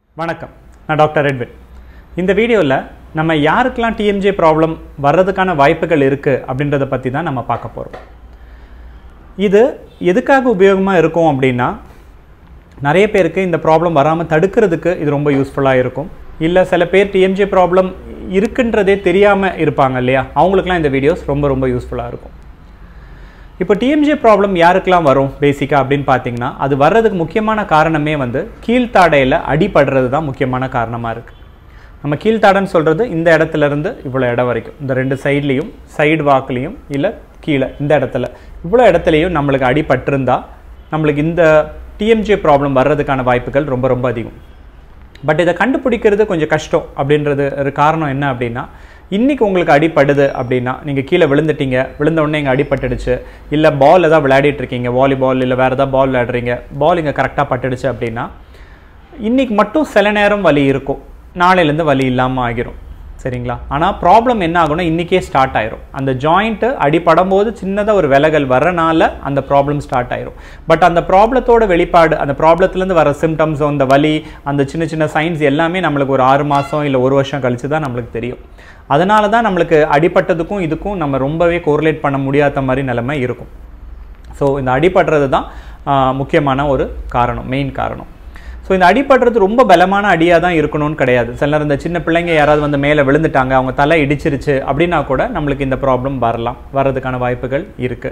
வணக்கம் நான் டாக்டர் ரெட்வின் இந்த வீடியோவில் நம்ம யாருக்கெல்லாம் டிஎம்ஜே ப்ராப்ளம் வர்றதுக்கான வாய்ப்புகள் இருக்குது அப்படின்றத பற்றி தான் நம்ம பார்க்க போகிறோம் இது எதுக்காக உபயோகமாக இருக்கும் அப்படின்னா நிறைய பேருக்கு இந்த ப்ராப்ளம் வராமல் தடுக்கிறதுக்கு இது ரொம்ப யூஸ்ஃபுல்லாக இருக்கும் இல்லை சில பேர் டிஎம்ஜே ப்ராப்ளம் இருக்குன்றதே தெரியாமல் இருப்பாங்க இல்லையா அவங்களுக்குலாம் இந்த வீடியோஸ் ரொம்ப ரொம்ப யூஸ்ஃபுல்லாக இருக்கும் இப்போ டிஎம்ஜே ப்ராப்ளம் யாருக்கெல்லாம் வரும் பேசிக்காக அப்படின்னு பார்த்தீங்கன்னா அது வர்றதுக்கு முக்கியமான காரணமே வந்து கீழ்த்தாடையில் அடிபடுறது தான் முக்கியமான காரணமாக இருக்குது நம்ம கீழ்த்தாடைன்னு சொல்கிறது இந்த இடத்துல இருந்து இவ்வளோ இடம் வரைக்கும் இந்த ரெண்டு சைட்லேயும் சைடு வாக்குலேயும் இல்லை கீழே இந்த இடத்துல இவ்வளோ இடத்துலையும் நம்மளுக்கு அடிபட்டிருந்தா நம்மளுக்கு இந்த டிஎம்ஜே ப்ராப்ளம் வர்றதுக்கான வாய்ப்புகள் ரொம்ப ரொம்ப அதிகம் பட் இதை கண்டுபிடிக்கிறது கொஞ்சம் கஷ்டம் அப்படின்றது ஒரு காரணம் என்ன அப்படின்னா இன்றைக்கி உங்களுக்கு அடிப்படுது அப்படின்னா நீங்கள் கீழே விழுந்துட்டீங்க விழுந்த உடனே இங்கே அடிபட்டுடுச்சு இல்லை பால் ஏதாவது விளையாடிட்டு இருக்கீங்க வாலிபால் இல்லை வேறு ஏதாவது பால் விளையாடுறீங்க பால் இங்கே கரெக்டாக பட்டுடுச்சு அப்படின்னா இன்றைக்கி மட்டும் சில நேரம் வலி இருக்கும் நாளையிலேருந்து வலி இல்லாமல் ஆகிரும் சரிங்களா ஆனால் ப்ராப்ளம் என்ன ஆகும்னா இன்றைக்கே ஸ்டார்ட் ஆயிரும் அந்த ஜாயிண்ட்டு அடிப்படும் போது சின்னதாக ஒரு விலகல் வரனால அந்த ப்ராப்ளம் ஸ்டார்ட் ஆயிரும் பட் அந்த ப்ராப்ளத்தோட வெளிப்பாடு அந்த ப்ராப்ளத்துலேருந்து வர சிம்டம்ஸ் அந்த வலி அந்த சின்ன சின்ன சைன்ஸ் எல்லாமே நம்மளுக்கு ஒரு ஆறு மாதம் இல்லை ஒரு வருஷம் கழிச்சு தான் நம்மளுக்கு தெரியும் அதனால தான் நம்மளுக்கு அடிப்பட்டதுக்கும் இதுக்கும் நம்ம ரொம்பவே கோரிலேட் பண்ண முடியாத மாதிரி நிலைமை இருக்கும் ஸோ இந்த அடிபடுறது தான் ஆஹ், முக்கியமான ஒரு காரணம் மெயின் காரணம் ஸோ இந்த அடிபடுறது ரொம்ப பலமான அடியாக தான் இருக்கணும்னு கிடையாது சில நேரம் இந்த சின்ன பிள்ளைங்க யாராவது வந்து மேலே விழுந்துட்டாங்க அவங்க தலை இடிச்சிருச்சு அப்படின்னா கூட நம்மளுக்கு இந்த ப்ராப்ளம் வரலாம் வர்றதுக்கான வாய்ப்புகள் இருக்குது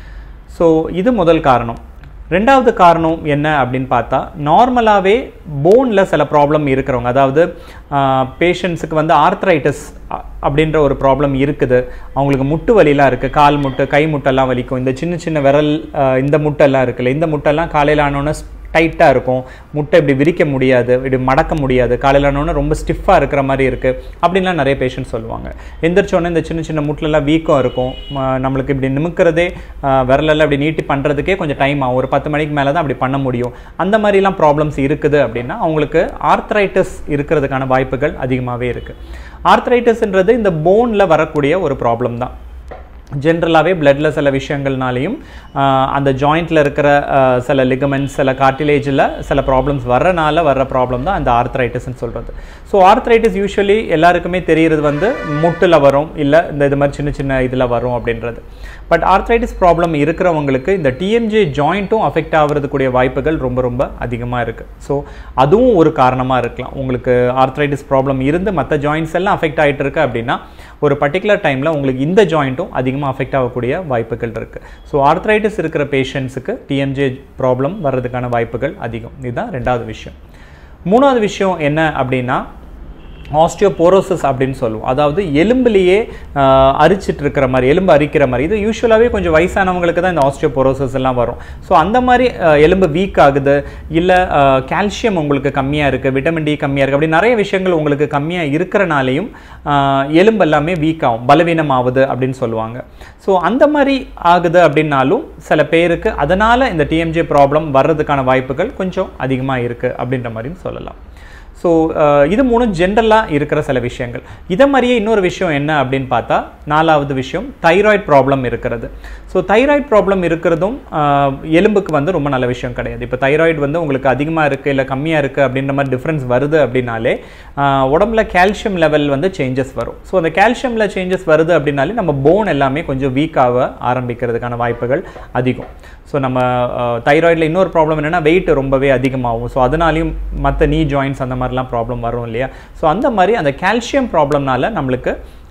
ஸோ இது முதல் காரணம் ரெண்டாவது காரணம் என்ன அப்படின்னு பார்த்தா நார்மலாகவே போனில் சில ப்ராப்ளம் இருக்கிறவங்க அதாவது பேஷண்ட்ஸுக்கு வந்து ஆர்த்ரைட்டிஸ் அப்படின்ற ஒரு ப்ராப்ளம் இருக்குது அவங்களுக்கு முட்டு வலிலாம் இருக்குது கால் முட்டு கை முட்டெல்லாம் வலிக்கும் இந்த சின்ன சின்ன விரல் ஆஹ் இந்த முட்டெல்லாம் இருக்குல்ல இந்த முட்டெல்லாம் காலையில் ஆனோன்னே டைட்டாக இருக்கும் முட்டை இப்படி விரிக்க முடியாது இப்படி மடக்க முடியாது காலையில் ஆனோடனே ரொம்ப ஸ்டிஃபாக இருக்கிற மாதிரி இருக்குது அப்படின்லாம் நிறைய பேஷண்ட் சொல்லுவாங்க எந்திரிச்சோன்னே இந்த சின்ன சின்ன முட்டிலெல்லாம் வீக்கம் இருக்கும் ம- நம்மளுக்கு இப்படி நிமிக்கிறதே ஆஹ், விரலெல்லாம் இப்படி நீட்டி பண்ணுறதுக்கே கொஞ்சம் டைம் ஆகும் ஒரு பத்து மணிக்கு மேலே தான் அப்படி பண்ண முடியும் அந்த மாதிரிலாம் ப்ராப்ளம்ஸ் இருக்குது அப்படின்னா அவங்களுக்கு ஆர்த்ரைட்டிஸ் இருக்கிறதுக்கான வாய்ப்புகள் அதிகமாகவே இருக்குது ஆர்த்ரைட்டிஸ்ன்றது இந்த போனில் வரக்கூடிய ஒரு ப்ராப்ளம் தான் ஜென்ரலாகவே பிளட்ல சில விஷயங்கள்னாலையும் ஆஹ், அந்த ஜாயிண்ட்டில் இருக்கிற ஆஹ், சில லிகமெண்ட்ஸ் சில கார்டிலேஜில் சில ப்ராப்ளம்ஸ் வர்றனால வர்ற ப்ராப்ளம் தான் அந்த ஆர்த்ரைட்டிஸ்ன்னு சொல்கிறது ஸோ ஆர்த்ரைட்டிஸ் யூஸ்வலி எல்லாருக்குமே தெரிகிறது வந்து முட்டில் வரும் இல்லை இந்த இது மாதிரி சின்ன சின்ன இதில் வரும் அப்படின்றது பட் ஆர்த்ரைட்டிஸ் ப்ராப்ளம் இருக்கிறவங்களுக்கு இந்த டிஎம்ஜே ஜாயிண்ட்டும் அஃபெக்ட் ஆகிறதுக்குரிய வாய்ப்புகள் ரொம்ப ரொம்ப அதிகமாக இருக்குது ஸோ அதுவும் ஒரு காரணமாக இருக்கலாம் உங்களுக்கு ஆர்த்ரைட்டிஸ் ப்ராப்ளம் இருந்து மற்ற ஜாயிண்ட்ஸ் எல்லாம் அஃபெக்ட் ஆகிட்டு இருக்கு அப்படின்னா ஒரு பர்டிகுலர் டைமில் உங்களுக்கு இந்த ஜாயிண்ட்டும் அதிகமாக அஃபெக்ட் ஆகக்கூடிய வாய்ப்புகள் இருக்குது ஸோ ஆர்த்ரைட்டிஸ் இருக்கிற பேஷண்ட்ஸுக்கு டிஎம்ஜே ப்ராப்ளம் வர்றதுக்கான வாய்ப்புகள் அதிகம் இதுதான் ரெண்டாவது விஷயம் மூணாவது விஷயம் என்ன அப்படின்னா ஆஸ்டியோபோரோசிஸ் அப்படின்னு சொல்லுவோம் அதாவது எலும்புலேயே ஆஹ், அரிச்சிட்டு இருக்கிற மாதிரி எலும்பு அரிக்கிற மாதிரி இது யூஸ்வலாகவே கொஞ்சம் வயசானவங்களுக்கு தான் இந்த ஆஸ்டியோபோரோசிஸ் எல்லாம் வரும் ஸோ அந்த மாதிரி ஆஹ், எலும்பு வீக் ஆகுது இல்லை கால்சியம் உங்களுக்கு கம்மியாக இருக்குது விட்டமின் டி கம்மியாக இருக்குது அப்படி நிறைய விஷயங்கள் உங்களுக்கு கம்மியாக இருக்கிறனாலையும் ஆஹ், எலும்பு எல்லாமே வீக் ஆகும் பலவீனம் ஆகுது அப்படின்னு சொல்லுவாங்க ஸோ அந்த மாதிரி ஆகுது அப்படின்னாலும் சில பேருக்கு அதனால் இந்த டிஎம்ஜே ப்ராப்ளம் வர்றதுக்கான வாய்ப்புகள் கொஞ்சம் அதிகமாக இருக்குது அப்படின்ற மாதிரியும் சொல்லலாம் ஸோ இது மூணும் ஜென்ரலாக இருக்கிற சில விஷயங்கள் இதை மாதிரியே இன்னொரு விஷயம் என்ன அப்படின்னு பார்த்தா நாலாவது விஷயம் தைராய்டு ப்ராப்ளம் இருக்கிறது ஸோ தைராய்டு ப்ராப்ளம் இருக்கிறதும் ஆஹ், எலும்புக்கு வந்து ரொம்ப நல்ல விஷயம் கிடையாது இப்போ தைராய்டு வந்து உங்களுக்கு அதிகமாக இருக்குது இல்லை கம்மியாக இருக்குது அப்படின்ற மாதிரி டிஃப்ரென்ஸ் வருது அப்படின்னாலே ஆஹ், உடம்புல கால்சியம் லெவல் வந்து சேஞ்சஸ் வரும் ஸோ அந்த கால்சியமில் சேஞ்சஸ் வருது அப்படின்னாலே நம்ம போன் எல்லாமே கொஞ்சம் வீக்காக ஆரம்பிக்கிறதுக்கான வாய்ப்புகள் அதிகம் ஸோ நம்ம தைராய்டில் இன்னொரு ப்ராப்ளம் என்னென்னா வெயிட் ரொம்பவே அதிகமாகும் ஸோ அதனாலையும் மற்ற நீ ஜாயின்ஸ் அந்த மாதிரிலாம் ப்ராப்ளம் வரும் இல்லையா ஸோ அந்த மாதிரி அந்த கால்சியம் ப்ராப்ளம்னால நம்மளுக்கு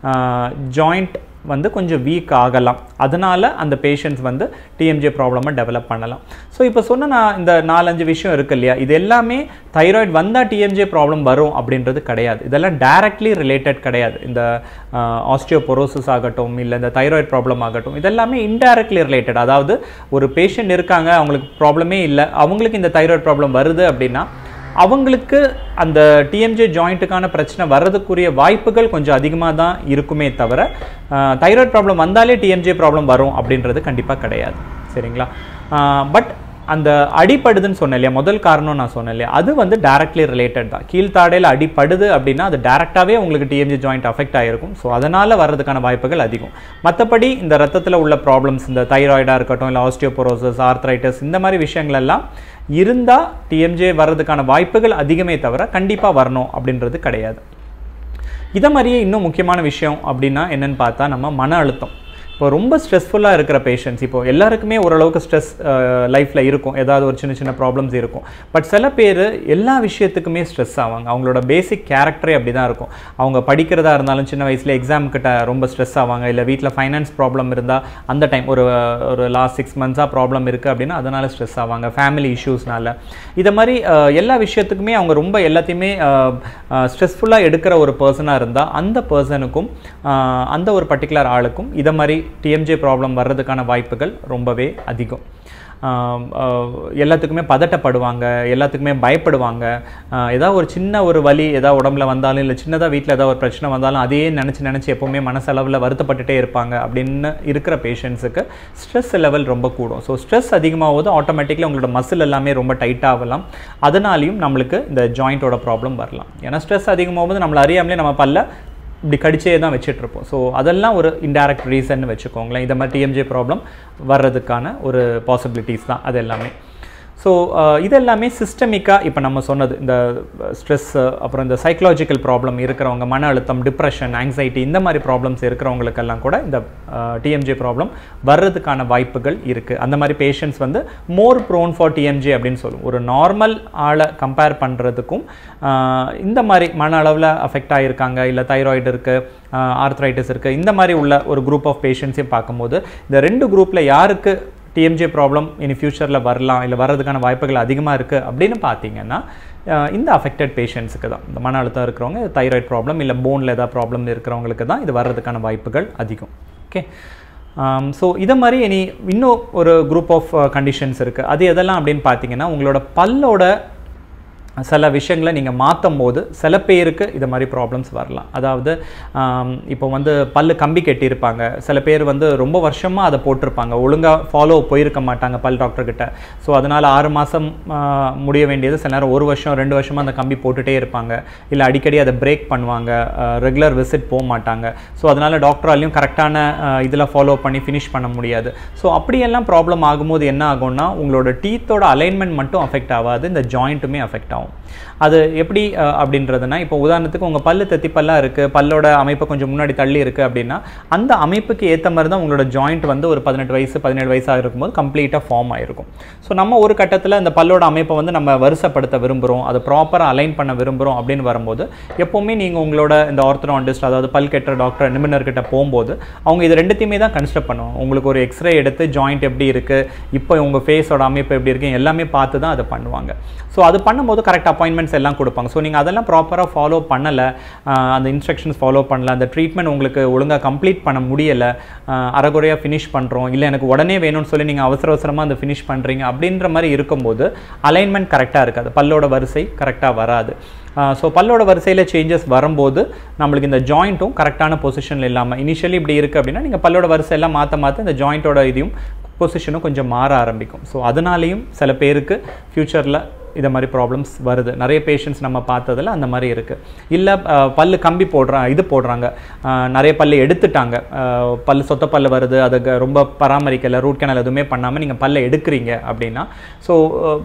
ஜாயிண்ட் வந்து கொஞ்சம் வீக் ஆகலாம் அதனால அந்த பேஷண்ட்ஸ் வந்து டிஎம்ஜே ப்ராப்ளமை டெவலப் பண்ணலாம் ஸோ இப்போ சொன்ன நான் இந்த நாலஞ்சு விஷயம் இருக்கு இல்லையா இது எல்லாமே தைராய்டு வந்தால் டிஎம்ஜே ப்ராப்ளம் வரும் அப்படின்றது கிடையாது இதெல்லாம் டைரக்ட்லி ரிலேட்டட் கிடையாது இந்த ஆஸ்டியோபொரோசிஸ் ஆகட்டும் இல்லை இந்த தைராய்டு ப்ராப்ளம் ஆகட்டும் இதெல்லாமே இன்டைரக்ட்லி ரிலேட்டட் அதாவது ஒரு பேஷண்ட் இருக்காங்க அவங்களுக்கு ப்ராப்ளமே இல்லை அவங்களுக்கு இந்த தைராய்டு ப்ராப்ளம் வருது அப்படின்னா அவங்களுக்கு அந்த டிஎம்ஜே ஜாயிண்ட்டுக்கான பிரச்சனை வர்றதுக்குரிய வாய்ப்புகள் கொஞ்சம் அதிகமாக தான் இருக்குமே தவிர தைராய்டு ப்ராப்ளம் வந்தாலே டிஎம்ஜே ப்ராப்ளம் வரும் அப்படின்றது கண்டிப்பாக கிடையாது சரிங்களா பட் அந்த அடிப்படுதுன்னு சொன்னேன் இல்லையா முதல் காரணம் நான் சொன்னேன் இல்லையா அது வந்து டைரக்ட்லி ரிலேட்டட் தான் கீழ்த்தாடையில் அடிப்படுது அப்படின்னா அது டேரெக்டாகவே உங்களுக்கு டிஎம்ஜி ஜாயிண்ட் அஃபெக்ட் ஆகிருக்கும் ஸோ அதனால் வர்றதுக்கான வாய்ப்புகள் அதிகம் மற்றபடி இந்த ரத்தத்தில் உள்ள ப்ராப்ளம்ஸ் இந்த தைராய்டாக இருக்கட்டும் இல்லை ஆஸ்டியோபோரோசஸ் ஆர்த்ரைட்டிஸ் இந்த மாதிரி விஷயங்கள் எல்லாம் இருந்தால் டிஎம்ஜே வர்றதுக்கான வாய்ப்புகள் அதிகமே தவிர கண்டிப்பாக வரணும் அப்படின்றது கிடையாது இதை மாதிரியே இன்னும் முக்கியமான விஷயம் அப்படின்னா என்னன்னு பார்த்தா நம்ம மன அழுத்தம் இப்போ ரொம்ப ஸ்ட்ரெஸ்ஃபுல்லாக இருக்கிற பேஷண்ட்ஸ் இப்போ எல்லாருக்குமே ஓரளவுக்கு ஸ்ட்ரெஸ் லைஃப்பில் இருக்கும் ஏதாவது ஒரு சின்ன சின்ன ப்ராப்ளம்ஸ் இருக்கும் பட் சில பேர் எல்லா விஷயத்துக்குமே ஸ்ட்ரெஸ் ஆவாங்க அவங்களோட பேசிக் கேரக்டரே அப்படி தான் இருக்கும் அவங்க படிக்கிறதா இருந்தாலும் சின்ன வயசில் எக்ஸாம் கிட்ட ரொம்ப ஸ்ட்ரெஸ் ஆவாங்க இல்லை வீட்டில் ஃபைனான்ஸ் ப்ராப்ளம் இருந்தால் அந்த டைம் ஒரு ஒரு லாஸ்ட் சிக்ஸ் மந்த்ஸாக ப்ராப்ளம் இருக்குது அப்படின்னா அதனால் ஸ்ட்ரெஸ் ஆவாங்க ஃபேமிலி இஷ்யூஸ்னால இதை மாதிரி அஹ், எல்லா விஷயத்துக்குமே அவங்க ரொம்ப எல்லாத்தையுமே ஸ்ட்ரெஸ்ஃபுல்லாக எடுக்கிற ஒரு பர்சனாக இருந்தால் அந்த பர்சனுக்கும் அந்த ஒரு பர்டிகுலர் ஆளுக்கும் இதை மாதிரி டிஎம்ஜே ப்ராப்ளம் வர்றதுக்கான வாய்ப்புகள் ரொம்பவே அதிகம் ஆம், ஆஹ், எல்லாத்துக்குமே பதட்டப்படுவாங்க எல்லாத்துக்குமே பயப்படுவாங்க ஆஹ், ஏதாவது ஒரு சின்ன ஒரு வலி ஏதாவது உடம்புல வந்தாலும் இல்லை சின்னதாக வீட்டில் ஏதாவது ஒரு பிரச்சனை வந்தாலும் அதையே நினச்சி நினச்சி எப்போவுமே மனசளவில் வருத்தப்பட்டுட்டே இருப்பாங்க அப்படின்னு இருக்கிற பேஷண்ட்ஸுக்கு ஸ்ட்ரெஸ் லெவல் ரொம்ப கூடும் ஸோ ஸ்ட்ரெஸ் அதிகமாகும்போது ஆட்டோமேட்டிக்கலி உங்களோட மசில் எல்லாமே ரொம்ப டைட் ஆகலாம் அதனாலையும் நம்மளுக்கு இந்த ஜாயிண்ட்டோட ப்ராப்ளம் வரலாம் ஏன்னா ஸ்ட்ரெஸ் அதிகமாகும்போது நம்மள அறியாமலே நம்ம பல்ல இப்படி கடிச்சே தான் வச்சுட்டு இருப்போம் ஸோ அதெல்லாம் ஒரு இன்டைரக்ட் ரீசன் வச்சுக்கோங்களேன் இந்த மாதிரி டிஎம்ஜே ப்ராப்ளம் வர்றதுக்கான ஒரு பாசிபிலிட்டிஸ் தான் அது எல்லாமே ஸோ இது எல்லாமே சிஸ்டமிக்காக இப்போ நம்ம சொன்னது இந்த ஸ்ட்ரெஸ் அப்புறம் இந்த சைக்கலாஜிக்கல் ப்ராப்ளம் இருக்கிறவங்க மன அழுத்தம் டிப்ரெஷன் ஆங்ஸைட்டி இந்த மாதிரி ப்ராப்ளம்ஸ் இருக்கிறவங்களுக்கெல்லாம் கூட இந்த டிஎம்ஜே ப்ராப்ளம் வர்றதுக்கான வாய்ப்புகள் இருக்குது அந்த மாதிரி பேஷண்ட்ஸ் வந்து மோர் ப்ரோன் ஃபார் டிஎம்ஜே அப்படின்னு சொல்லுவோம் ஒரு நார்மல் ஆளை கம்பேர் பண்ணுறதுக்கும் இந்த மாதிரி மன அளவில் அஃபெக்ட் ஆகியிருக்காங்க இல்லை தைராய்டு இருக்குது ஆர்த்ரைட்டிஸ் இருக்குது இந்த மாதிரி உள்ள ஒரு குரூப் ஆஃப் பேஷண்ட்ஸையும் பார்க்கும்போது இந்த ரெண்டு குரூப்பில் யாருக்கு டிஎம்ஜே ப்ராப்ளம் இனி ஃப்யூச்சரில் வரலாம் இல்லை வர்றதுக்கான வாய்ப்புகள் அதிகமாக இருக்குது அப்படின்னு பார்த்தீங்கன்னா அஹ் இந்த அஃபெக்டட் பேஷண்ட்ஸுக்கு தான் இந்த மன அழுத்தம் இருக்கிறவங்க தைராய்டு ப்ராப்ளம் இல்லை போனில் ஏதாவது ப்ராப்ளம் இருக்கிறவங்களுக்கு தான் இது வர்றதுக்கான வாய்ப்புகள் அதிகம் ஓகே ஸோ இதை மாதிரி இனி இன்னும் ஒரு குரூப் ஆஃப் கண்டிஷன்ஸ் இருக்குது அது எதெல்லாம் அப்படின்னு பார்த்தீங்கன்னா உங்களோட பல்லோட சில விஷயங்களை நீங்கள் மாற்றும் போது சில பேருக்கு இது மாதிரி ப்ராப்ளம்ஸ் வரலாம் அதாவது ஆம், இப்போ வந்து பல்லு கம்பி கட்டியிருப்பாங்க சில பேர் வந்து ரொம்ப வருஷமாக அதை போட்டிருப்பாங்க ஒழுங்காக ஃபாலோ போயிருக்க மாட்டாங்க பல் டாக்டர் கிட்ட ஸோ அதனால் ஆறு மாதம் முடிய வேண்டியது சில நேரம் ஒரு வருஷம் ரெண்டு வருஷமாக அந்த கம்பி போட்டுகிட்டே இருப்பாங்க இல்லை அடிக்கடி அதை பிரேக் பண்ணுவாங்க ரெகுலர் விசிட் போக மாட்டாங்க ஸோ அதனால் டாக்டராலையும் கரெக்டான இதில் ஃபாலோ பண்ணி ஃபினிஷ் பண்ண முடியாது ஸோ அப்படியெல்லாம் ப்ராப்ளம் ஆகும்போது என்ன ஆகும்னா உங்களோட டீத்தோட அலைன்மெண்ட் மட்டும் அஃபெக்ட் ஆகாது இந்த ஜாயிண்ட்டுமே அஃபெக்ட் ஆகும் அது எப்படி அஹ், அப்படின்றதுனா இப்போ உதாரணத்துக்கு உங்கள் பல்லு தெத்தி பல்லா இருக்குது பல்லோட அமைப்பு கொஞ்சம் முன்னாடி தள்ளி இருக்குது அப்படின்னா அந்த அமைப்புக்கு ஏற்ற மாதிரி தான் உங்களோட ஜாயிண்ட் வந்து ஒரு பதினெட்டு வயசு பதினேழு வயசாக இருக்கும்போது கம்ப்ளீட்டாக ஃபார்ம் ஆயிருக்கும் ஸோ நம்ம ஒரு கட்டத்தில் அந்த பல்லோட அமைப்பை வந்து நம்ம வருஷப்படுத்த விரும்புகிறோம் அதை ப்ராப்பராக அலைன் பண்ண விரும்புகிறோம் அப்படின்னு வரும்போது எப்போவுமே நீங்கள் உங்களோட இந்த ஆர்த்தனாண்டிஸ்ட் அதாவது பல் கெட்டுற டாக்டர் நிபுணர்கிட்ட போகும்போது அவங்க இது ரெண்டுத்தையுமே தான் கன்சிடர் பண்ணுவோம் உங்களுக்கு ஒரு எக்ஸ்ரே எடுத்து ஜாயிண்ட் எப்படி இருக்குது இப்போ உங்கள் ஃபேஸோட அமைப்பு எப்படி இருக்கு எல்லாமே பார்த்து தான் அதை பண்ணுவாங்க ஸோ அது பண்ணும்போது கரெக்ட் அப்பாயின்மெண்ட்ஸ் எல்லாம் கொடுப்பாங்க ஸோ நீங்கள் அதெல்லாம் ப்ராப்பராக ஃபாலோ பண்ணலை அந்த இன்ஸ்ட்ரக்ஷன்ஸ் ஃபாலோ பண்ணல அந்த ட்ரீட்மெண்ட் உங்களுக்கு ஒழுங்காக கம்ப்ளீட் பண்ண முடியலை அறகுறையாக ஃபினிஷ் பண்ணுறோம் இல்லை எனக்கு உடனே வேணும்னு சொல்லி நீங்கள் அவசர அவசரமாக அந்த ஃபினிஷ் பண்ணுறீங்க அப்படின்ற மாதிரி இருக்கும்போது அலைன்மெண்ட் கரெக்டாக இருக்காது பல்லோட வரிசை கரெக்டாக வராது ஸோ பல்லோட வரிசையில் சேஞ்சஸ் வரும்போது நம்மளுக்கு இந்த ஜாயிண்ட்டும் கரெக்டான பொசிஷனில் இல்லாமல் இனிஷியலி இப்படி இருக்குது அப்படின்னா நீங்கள் பல்லோட வரிசையெல்லாம் மாற்ற மாற்ற இந்த ஜாயிண்ட்டோட இதையும் பொசிஷனும் கொஞ்சம் மாற ஆரம்பிக்கும் ஸோ அதனாலேயும் சில பேருக்கு ஃப்யூச்சரில் இதை மாதிரி ப்ராப்ளம்ஸ் வருது நிறைய பேஷண்ட்ஸ் நம்ம பார்த்ததுல அந்த மாதிரி இருக்குது இல்லை பல்லு கம்பி போடுறாங்க இது போடுறாங்க அஹ், நிறைய பல்லு எடுத்துட்டாங்க அஹ், பல்லு சொத்த பல்லு வருது அதை க- ரொம்ப பராமரிக்கலை ரூட் கேனல் எதுவுமே பண்ணாமல் நீங்கள் பல்லை எடுக்கிறீங்க அப்படின்னா ஸோ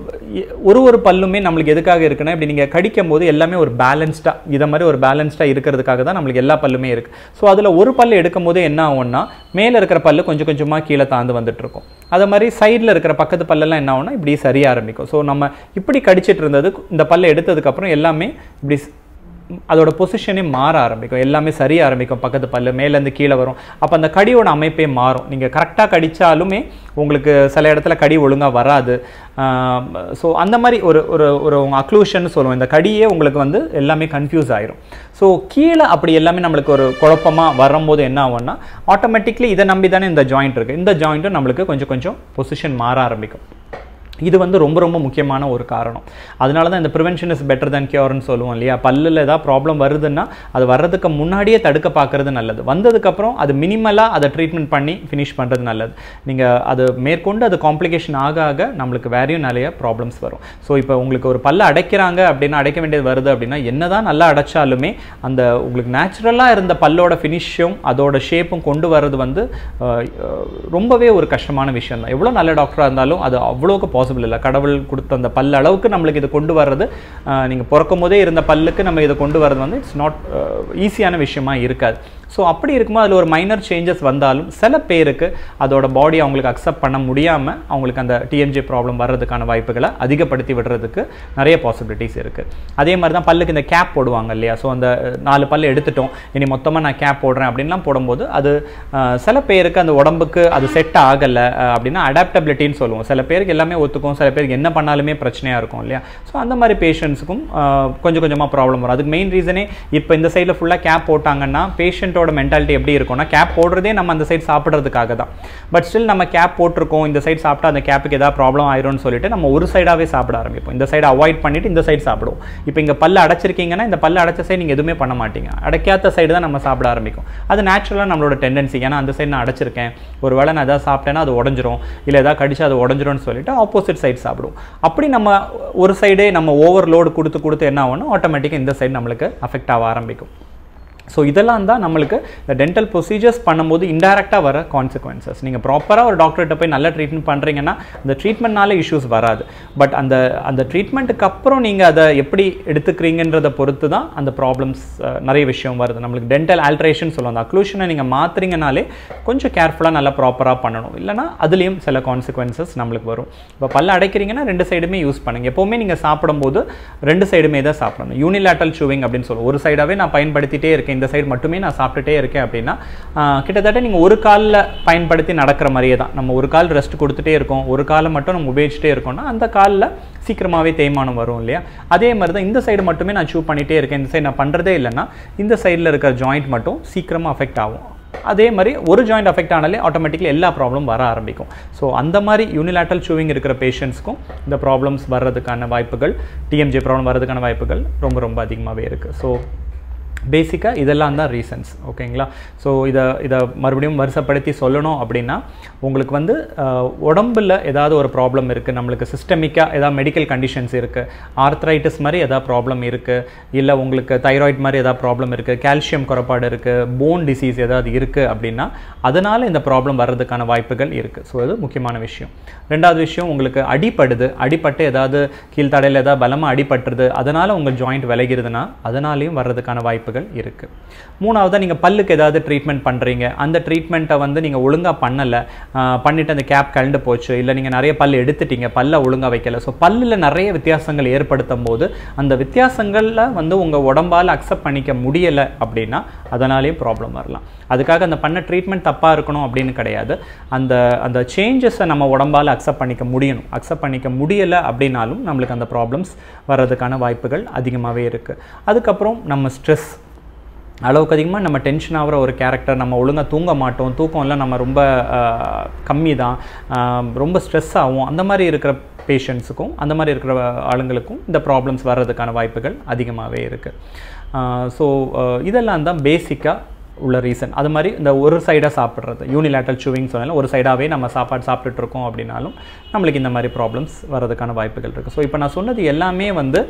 ஒரு ஒரு பல்லுமே நம்மளுக்கு எதுக்காக இருக்குன்னா இப்படி நீங்கள் கடிக்கும் போது எல்லாமே ஒரு பேலன்ஸ்டாக இதை மாதிரி ஒரு பேலன்ஸ்டாக இருக்கிறதுக்காக தான் நம்மளுக்கு எல்லா பல்லுமே இருக்குது ஸோ அதில் ஒரு பல்லு எடுக்கும் போது என்ன ஆகும்னா மேலே இருக்கிற பல்லு கொஞ்சம் கொஞ்சமாக கீழே தாழ்ந்து வந்துட்டு இருக்கும் அதே மாதிரி சைடில் இருக்கிற பக்கத்து பல்லெல்லாம் என்ன ஆகும்னா இப்படி சரிய ஆரம்பிக்கும் ஸோ நம்ம இப்படி கடிச்சிட்டு இருந்தது இந்த பல்லை எடுத்ததுக்கப்புறம் எல்லாமே இப்படி ஸ்- அதோட பொசிஷனே மாற ஆரம்பிக்கும் எல்லாமே சரிய ஆரம்பிக்கும் பக்கத்து பல்லு மேலேருந்து கீழே வரும் அப்போ அந்த கடியோட அமைப்பே மாறும் நீங்கள் கரெக்டாக கடிச்சாலுமே உங்களுக்கு சில இடத்துல கடி ஒழுங்காக வராது ஸோ அந்த மாதிரி ஒரு ஒரு ஒரு அக்ளூஷன் சொல்லுவோம் இந்த கடியே உங்களுக்கு வந்து எல்லாமே கன்ஃபியூஸ் ஆயிரும் ஸோ கீழே அப்படி எல்லாமே நம்மளுக்கு ஒரு குழப்பமாக வரும்போது என்ன ஆகும்னா ஆட்டோமேட்டிக்லி இதை நம்பி தானே இந்த ஜாயிண்ட் இருக்குது இந்த ஜாயிண்ட்டும் நம்மளுக்கு கொஞ்சம் கொஞ்சம் பொசிஷன் மாற ஆரம்பிக்கும் இது வந்து ரொம்ப ரொம்ப முக்கியமான ஒரு காரணம் அதனால தான் இந்த ப்ரிவென்ஷன் இஸ் பெட்டர் than கியூர்னு சொல்லுவோம் இல்லையா பல்லில் ஏதாவது ப்ராப்ளம் வருதுன்னா அது வர்றதுக்கு முன்னாடியே தடுக்க பார்க்கறது நல்லது வந்ததுக்கப்புறம் அது மினிமலாக அதை ட்ரீட்மெண்ட் பண்ணி ஃபினிஷ் பண்ணுறது நல்லது நீங்கள் அது மேற்கொண்டு அது காம்ப்ளிகேஷன் ஆக ஆக நம்மளுக்கு வேறையும் நிறைய ப்ராப்ளம்ஸ் வரும் ஸோ இப்போ உங்களுக்கு ஒரு பல்ல அடைக்கிறாங்க அப்படின்னா அடைக்க வேண்டியது வருது அப்படின்னா என்னதான் நல்லா அடைச்சாலுமே அந்த உங்களுக்கு நேச்சுரலாக இருந்த பல்லோட ஃபினிஷும் அதோட ஷேப்பும் கொண்டு வர்றது வந்து அஹ், அஹ், ரொம்பவே ஒரு கஷ்டமான விஷயம் தான் எவ்வளோ நல்ல டாக்டராக இருந்தாலும் அது அவ்வளோக்கு பாசிபிள் பாசிபிள் இல்லை கடவுள் கொடுத்த அந்த பல் அளவுக்கு நம்மளுக்கு இது கொண்டு வர்றது நீங்கள் பிறக்கும் போதே இருந்த பல்லுக்கு நம்ம இதை கொண்டு வர்றது வந்து இட்ஸ் நாட் ஈஸியான விஷயமா இருக்காது ஸோ அப்படி இருக்கும்போது அதில் ஒரு மைனர் சேஞ்சஸ் வந்தாலும் சில பேருக்கு அதோட பாடி அவங்களுக்கு அக்செப்ட் பண்ண முடியாமல் அவங்களுக்கு அந்த டிஎம்ஜே ப்ராப்ளம் வர்றதுக்கான வாய்ப்புகளை அதிகப்படுத்தி விடுறதுக்கு நிறைய பாசிபிலிட்டிஸ் இருக்குது அதே மாதிரி தான் பல்லுக்கு இந்த கேப் போடுவாங்க இல்லையா ஸோ அந்த நாலு பல் எடுத்துட்டோம் இனி மொத்தமாக நான் கேப் போடுறேன் அப்படின்லாம் போடும்போது அது அஹ், சில பேருக்கு அந்த உடம்புக்கு அது செட் ஆகலை அப்படின்னா அடாப்டபிலிட்டின்னு சொல்லுவோம் சில பேருக்கு எல்லாமே ஒத்துக்கும் சில பேருக்கு என்ன பண்ணாலுமே பிரச்சனையாக இருக்கும் இல்லையா ஸோ அந்த மாதிரி பேஷண்ட்ஸுக்கும் கொஞ்சம் கொஞ்சமாக ப்ராப்ளம் வரும் அதுக்கு மெயின் ரீசனே இப்போ இந்த சைடில் ஃபுல்லாக கேப் போட்டாங்கன்னா பேஷண்ட்டோட மென்டாலிட்டி எப்படி இருக்கும்னா கேப் போடுறதே நம்ம அந்த சைடு சாப்பிட்றதுக்காக தான் பட் ஸ்டில் நம்ம கேப் போட்டிருக்கோம் இந்த சைடு சாப்பிட்டா அந்த கேப்புக்கு ஏதாவது ப்ராப்ளம் ஆயிரும்னு சொல்லிட்டு நம்ம ஒரு சைடாகவே சாப்பிட ஆரம்பிப்போம் இந்த சைடு அவாய்ட் பண்ணிட்டு இந்த சைடு சாப்பிடுவோம் இப்போ இங்கே பல்ல அடைச்சிருக்கீங்கன்னா இந்த பல்ல அடைச்ச சைடு நீங்கள் எதுவுமே பண்ண மாட்டீங்க அடைக்காத சைடு தான் நம்ம சாப்பிட ஆரம்பிக்கும் அது நேச்சுரலாக நம்மளோட டெண்டன்சி ஏன்னா அந்த சைடு நான் அடைச்சிருக்கேன் ஒரு வேளை நான் எதாவது சாப்பிட்டேன்னா அது உடஞ்சிரும் இல்லை எதாவது கடிச்சு அது உடஞ்சிரும்னு சொல்லிட்டு ஆப்போசிட் சைடு சாப்பிடுவோம் அப்படி நம்ம ஒரு சைடே நம்ம ஓவர்லோடு கொடுத்து கொடுத்து என்ன ஆகும்னா ஆட்டோமேட்டிக்காக இந்த சைடு நம்மளுக்கு அஃபெக்ட் ஆக ஆரம்பிக்கும் ஸோ இதெல்லாம் தான் நம்மளுக்கு இந்த டென்டல் ப்ரொசீஜர்ஸ் பண்ணும்போது இன்டெரக்டாக வர கான்சிக்வன்சஸ் நீங்கள் ப்ராப்பராக ஒரு டாக்டர்கிட்ட போய் நல்ல ட்ரீட்மெண்ட் பண்ணுறீங்கன்னா அந்த ட்ரீட்மெண்ட்னால இஷ்யூஸ் வராது பட் அந்த அந்த ட்ரீட்மெண்ட்டுக்கு அப்புறம் நீங்கள் அதை எப்படி எடுத்துக்கிறீங்கன்றதை பொறுத்து தான் அந்த ப்ராப்ளம்ஸ் நிறைய விஷயம் வருது நம்மளுக்கு டென்டல் ஆல்ட்ரேஷன் சொல்லுவோம் அந்த அக்ளூஷனை நீங்கள் மாற்றுறீங்கனாலே கொஞ்சம் கேர்ஃபுல்லாக நல்லா ப்ராப்பராக பண்ணணும் இல்லைனா அதுலேயும் சில கான்சிக்வன்சஸ் நம்மளுக்கு வரும் இப்போ பல்ல அடைக்கிறீங்கன்னா ரெண்டு சைடுமே யூஸ் பண்ணுங்கள் எப்போவுமே நீங்கள் சாப்பிடும்போது ரெண்டு சைடுமே தான் சாப்பிடணும் யூனிலேட்டல் சூவிங் அப்படின்னு சொல்லுவோம் ஒரு சைடாகவே நான் பயன்படுத்திட்டே இருக்கேன் இந்த சைடு மட்டுமே நான் சாப்பிட்டுட்டே இருக்கேன் அப்படின்னா ஆஹ், கிட்டத்தட்ட நீங்கள் ஒரு காலில் பயன்படுத்தி நடக்கிற மாதிரியே தான் நம்ம ஒரு கால் ரெஸ்ட் கொடுத்துட்டே இருக்கோம் ஒரு காலை மட்டும் நம்ம உபயோகிச்சுட்டே இருக்கோம்னா அந்த காலில் சீக்கிரமாகவே தேய்மானம் வரும் இல்லையா அதே மாதிரி தான் இந்த சைடு மட்டுமே நான் சூ பண்ணிகிட்டே இருக்கேன் இந்த சைடு நான் பண்ணுறதே இல்லைன்னா இந்த சைடில் இருக்கிற ஜாயிண்ட் மட்டும் சீக்கிரமாக அஃபெக்ட் ஆகும் அதே மாதிரி ஒரு ஜாயிண்ட் அஃபெக்ட் ஆனாலே ஆட்டோமேட்டிக்கலி எல்லா ப்ராப்ளம் வர ஆரம்பிக்கும் ஸோ அந்த மாதிரி யூனிலேட்டல் சூவிங் இருக்கிற பேஷண்ட்ஸ்க்கும் இந்த ப்ராப்ளம்ஸ் வர்றதுக்கான வாய்ப்புகள் டிஎம்ஜே ப்ராப்ளம் வர்றதுக்கான வாய்ப்புகள் ரொம்ப ரொம்ப அதிகமாகவே இருக்குது ஸோ பேசிக்காக இதெல்லாம் தான் ரீசன்ஸ் ஓகேங்களா ஸோ இதை இதை மறுபடியும் வருஷப்படுத்தி சொல்லணும் அப்படின்னா உங்களுக்கு வந்து அஹ், உடம்புல ஏதாவது ஒரு ப்ராப்ளம் இருக்குது நம்மளுக்கு சிஸ்டமிக்காக ஏதாவது மெடிக்கல் கண்டிஷன்ஸ் இருக்குது ஆர்த்ரைட்டிஸ் மாதிரி ஏதாவது ப்ராப்ளம் இருக்குது இல்லை உங்களுக்கு தைராய்டு மாதிரி ஏதாவது ப்ராப்ளம் இருக்குது கால்சியம் குறைபாடு இருக்குது போன் டிசீஸ் ஏதாவது இருக்குது அப்படின்னா அதனால் இந்த ப்ராப்ளம் வர்றதுக்கான வாய்ப்புகள் இருக்குது ஸோ அது முக்கியமான விஷயம் ரெண்டாவது விஷயம் உங்களுக்கு அடிப்படுது அடிபட்டு ஏதாவது கீழ்த்தடையில் ஏதாவது பலமாக அடிபட்டுருது அதனால் உங்கள் ஜாயிண்ட் விலகிருதுன்னா அதனாலையும் வர்றதுக்கான வாய்ப்புகள் இருக்குது மூணாவதாக நீங்கள் பல்லுக்கு ஏதாவது ட்ரீட்மெண்ட் பண்ணுறீங்க அந்த ட்ரீட்மெண்ட்டை வந்து நீங்கள் ஒழுங்காக பண்ணலை பண்ணிவிட்டு அந்த கேப் கழண்டு போச்சு இல்லை நீங்கள் நிறைய பல் எடுத்துட்டீங்க பல்லை ஒழுங்காக வைக்கல ஸோ பல்லில் நிறைய வித்தியாசங்கள் ஏற்படுத்தும் போது அந்த வித்தியாசங்களில் வந்து உங்கள் உடம்பால் அக்செப்ட் பண்ணிக்க முடியலை அப்படின்னா அதனாலேயும் ப்ராப்ளம் வரலாம் அதுக்காக அந்த பண்ண ட்ரீட்மெண்ட் தப்பாக இருக்கணும் அப்படின்னு கிடையாது அந்த அந்த சேஞ்சஸை நம்ம உடம்பால் அக்செப்ட் பண்ணிக்க முடியணும் அக்செப்ட் பண்ணிக்க முடியலை அப்படின்னாலும் நம்மளுக்கு அந்த ப்ராப்ளம்ஸ் வர்றதுக்கான வாய்ப்புகள் அதிகமாகவே இருக்குது அதுக்கப்புறம் நம்ம ஸ்ட்ரெஸ் அளவுக்கு அதிகமாக நம்ம டென்ஷன் ஆகிற ஒரு கேரக்டர் நம்ம ஒழுங்காக தூங்க மாட்டோம் தூக்கம்லாம் நம்ம ரொம்ப கம்மி தான் ஆஹ் ரொம்ப ஸ்ட்ரெஸ் ஆகும் அந்த மாதிரி இருக்கிற பேஷண்ட்ஸுக்கும் அந்த மாதிரி இருக்கிற ஆளுங்களுக்கும் இந்த ப்ராப்ளம்ஸ் வர்றதுக்கான வாய்ப்புகள் அதிகமாகவே இருக்குது ஸோ இதெல்லாம் தான் பேசிக்காக உள்ள ரீசன் அது மாதிரி இந்த ஒரு சைடாக சாப்பிட்றது யூனிலேட்டல் சூவிங் சொன்னாலும் ஒரு சைடாகவே நம்ம சாப்பாடு சாப்பிட்டுட்டு இருக்கோம் அப்படின்னாலும் நம்மளுக்கு இந்த மாதிரி ப்ராப்ளம்ஸ் வர்றதுக்கான வாய்ப்புகள் இருக்குது ஸோ இப்போ நான் சொன்னது எல்லாமே வந்து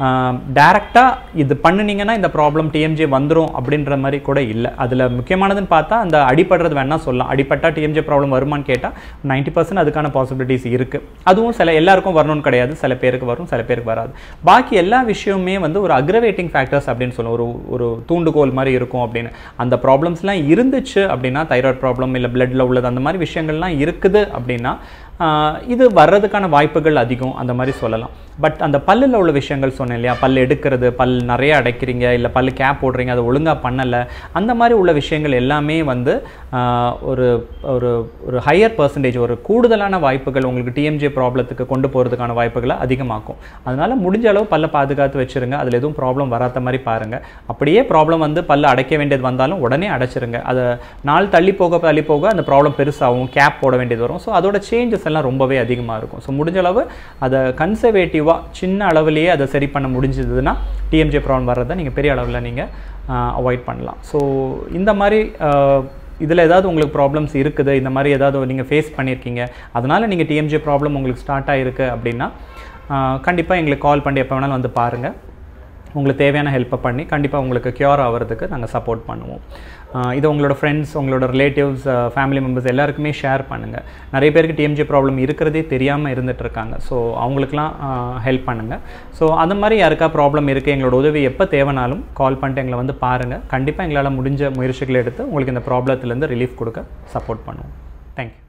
டேரெக்டாக இது பண்ணுனீங்கன்னா இந்த ப்ராப்ளம் டிஎம்ஜே வந்துடும் அப்படின்ற மாதிரி கூட இல்லை அதில் முக்கியமானதுன்னு பார்த்தா அந்த அடிபடுறது வேணால் சொல்லலாம் அடிப்பட்டா டிஎம்ஜே ப்ராப்ளம் வருமான்னு கேட்டால் நைன்ட்டி பர்சன்ட் அதுக்கான பாசிபிலிட்டிஸ் இருக்குது அதுவும் சில எல்லாருக்கும் வரணும்னு கிடையாது சில பேருக்கு வரும் சில பேருக்கு வராது பாக்கி எல்லா விஷயமுமே வந்து ஒரு அக்ரவேட்டிங் ஃபேக்டர்ஸ் அப்படின்னு சொல்லுவோம் ஒரு ஒரு தூண்டுகோல் மாதிரி இருக்கும் அப்படின்னு அந்த ப்ராப்ளம்ஸ்லாம் இருந்துச்சு அப்படின்னா தைராய்டு ப்ராப்ளம் இல்லை பிளட்டில் உள்ளது அந்த மாதிரி விஷயங்கள்லாம் இருக்குது அப்படின்னா ஆஹ் இது வர்றதுக்கான வாய்ப்புகள் அதிகம் அந்த மாதிரி சொல்லலாம் பட் அந்த பல்லில் உள்ள விஷயங்கள் சொன்னேன் இல்லையா பல் எடுக்கிறது பல் நிறைய அடைக்கிறீங்க இல்லை பல் கேப் போடுறீங்க அதை ஒழுங்காக பண்ணலை அந்த மாதிரி உள்ள விஷயங்கள் எல்லாமே வந்து ஆஹ் ஒரு ஒரு ஒரு ஹையர் பர்சன்டேஜ் ஒரு கூடுதலான வாய்ப்புகள் உங்களுக்கு டிஎம்ஜே ப்ராப்ளத்துக்கு கொண்டு போகிறதுக்கான வாய்ப்புகளை அதிகமாக்கும் அதனால் முடிஞ்ச அளவு பல்லை பாதுகாத்து வச்சுருங்க அதில் எதுவும் ப்ராப்ளம் வராத மாதிரி பாருங்கள் அப்படியே ப்ராப்ளம் வந்து பல்ல அடைக்க வேண்டியது வந்தாலும் உடனே அடைச்சிருங்க அதை நாள் தள்ளி போக தள்ளி போக அந்த ப்ராப்ளம் பெருசாகும் கேப் போட வேண்டியது வரும் ஸோ அதோட சேஞ்சஸ் எல்லாம் ரொம்பவே அதிகமாக இருக்கும் ஸோ முடிஞ்ச அளவு அதை கன்சர்வேட்டிவாக சின்ன அளவுலேயே அதை சரி பண்ண முடிஞ்சதுன்னா டிஎம்ஜே ப்ராப்ளம் வர்றதை நீங்கள் பெரிய அளவில் நீங்கள் அவாய்ட் பண்ணலாம் ஸோ இந்த மாதிரி இதில் ஏதாவது உங்களுக்கு ப்ராப்ளம்ஸ் இருக்குது இந்த மாதிரி ஏதாவது நீங்கள் ஃபேஸ் பண்ணியிருக்கீங்க அதனால் நீங்கள் டிஎம்ஜே ப்ராப்ளம் உங்களுக்கு ஸ்டார்ட் ஆகிருக்கு அப்படின்னா கண்டிப்பாக எங்களுக்கு கால் பண்ணி எப்போ வேணாலும் வந்து பாருங்கள் உங்களுக்கு தேவையான ஹெல்ப்பை பண்ணி கண்டிப்பாக உங்களுக்கு க்யூர் ஆகிறதுக்கு நாங்கள் சப்போர்ட் பண்ணுவோம் இதை உங்களோட ஃப்ரெண்ட்ஸ் உங்களோட ரிலேட்டிவ்ஸ் ஃபேமிலி மெம்பர்ஸ் எல்லாருக்குமே ஷேர் பண்ணுங்கள் நிறைய பேருக்கு டிஎம்ஜே ப்ராப்ளம் இருக்கிறதே தெரியாமல் இருந்துட்டு இருக்காங்க ஸோ அவங்களுக்குலாம் ஹெல்ப் பண்ணுங்கள் ஸோ அந்த மாதிரி யாருக்கா ப்ராப்ளம் இருக்குது எங்களோட உதவி எப்போ தேவைனாலும் கால் பண்ணிட்டு எங்களை வந்து பாருங்கள் கண்டிப்பாக எங்களால் முடிஞ்ச முயற்சிகளை எடுத்து உங்களுக்கு இந்த ப்ராப்ளத்துலேருந்து ரிலீஃப் கொடுக்க சப்போர்ட் பண்ணுவோம் தேங்க்யூ